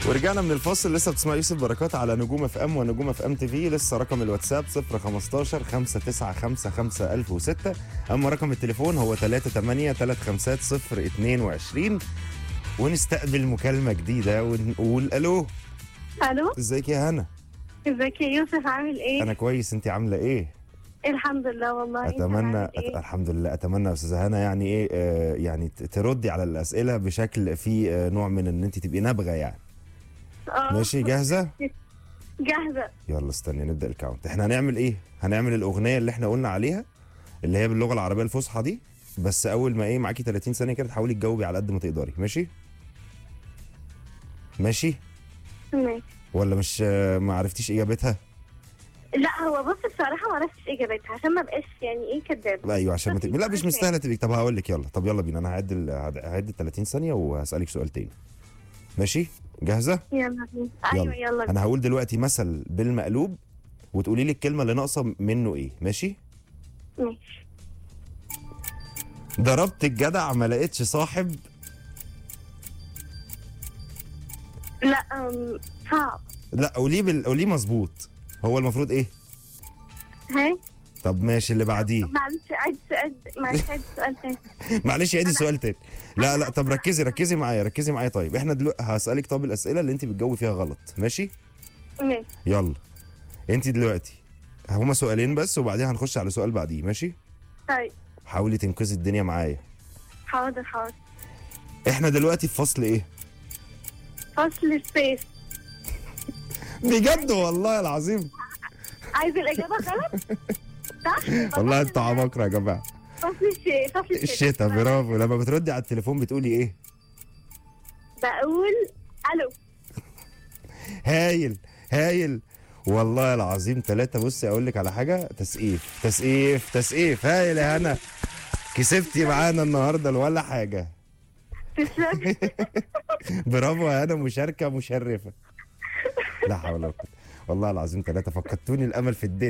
ورجعنا من الفاصل لسه بتسمع يوسف بركات على نجوم اف ام ونجوم اف ام تي في لسه رقم الواتساب 015 595 1006 اما رقم التليفون هو 38 350 022 ونستقبل مكالمه جديده ونقول الو الو ازيك يا هنا ازيك يا يوسف عامل ايه؟ انا كويس انت عامله ايه الحمد لله والله انت اتمنى عامل أت... إيه؟ الحمد لله اتمنى يا استاذه هنا يعني ايه آه يعني ت- تردي على الاسئله بشكل فيه آه نوع من ان انت تبقي نابغه يعني اه ماشي جاهزه جاهزه يلا استني نبدا الكاونت احنا هنعمل ايه هنعمل الاغنيه اللي احنا قلنا عليها اللي هي باللغه العربيه الفصحى دي بس اول ما ايه معاكي 30 ثانيه كده تحاولي تجاوبي على قد ما تقدري ماشي ماشي ماشي ولا مش آه، ما عرفتيش اجابتها لا هو بص بصراحه ما عرفتش اجابتها عشان ما بقاش يعني ايه كداب لا ايوه عشان ما طب تبقي لا مش سؤال مستاهله تبقي طب هقول لك يلا طب يلا بينا انا هعد ال- هعد ال 30 ثانيه وهسالك سؤال تاني ماشي جاهزه يلا بينا. ايوه يلا بينا. انا هقول دلوقتي مثل بالمقلوب وتقولي لي الكلمه اللي ناقصه منه ايه ماشي ماشي ضربت الجدع ما لقيتش صاحب لا أم، صعب لا قوليه بال... قوليه مظبوط هو المفروض ايه هاي طب ماشي اللي بعديه معلش عيد سؤال معلش عيد سؤال تاني معلش عيدي السؤال تاني لا لا طب ركزي ركزي معايا ركزي معايا طيب احنا دلوقتي هسالك طب الاسئله اللي انت بتجاوبي فيها غلط ماشي ماشي يلا انت دلوقتي هما سؤالين بس وبعدين هنخش على سؤال بعديه ماشي طيب حاولي تنقذي الدنيا معايا حاضر حاضر احنا دلوقتي في فصل ايه فصل سبيس بجد والله العظيم عايز الاجابه غلط صح والله انتوا عباقرة يا جماعه فصل الشتاء فصل الشتاء برافو لما بتردي على التليفون بتقولي ايه بقول الو هايل هايل والله العظيم ثلاثة بصي أقول لك على حاجة تسقيف تسقيف تسقيف هايل يا هنا كسبتي معانا النهارده ولا حاجة تسلم برافو يا هنا مشاركة مشرفة لا حول ولا قوة والله العظيم ثلاثة فقدتوني الأمل في الدنيا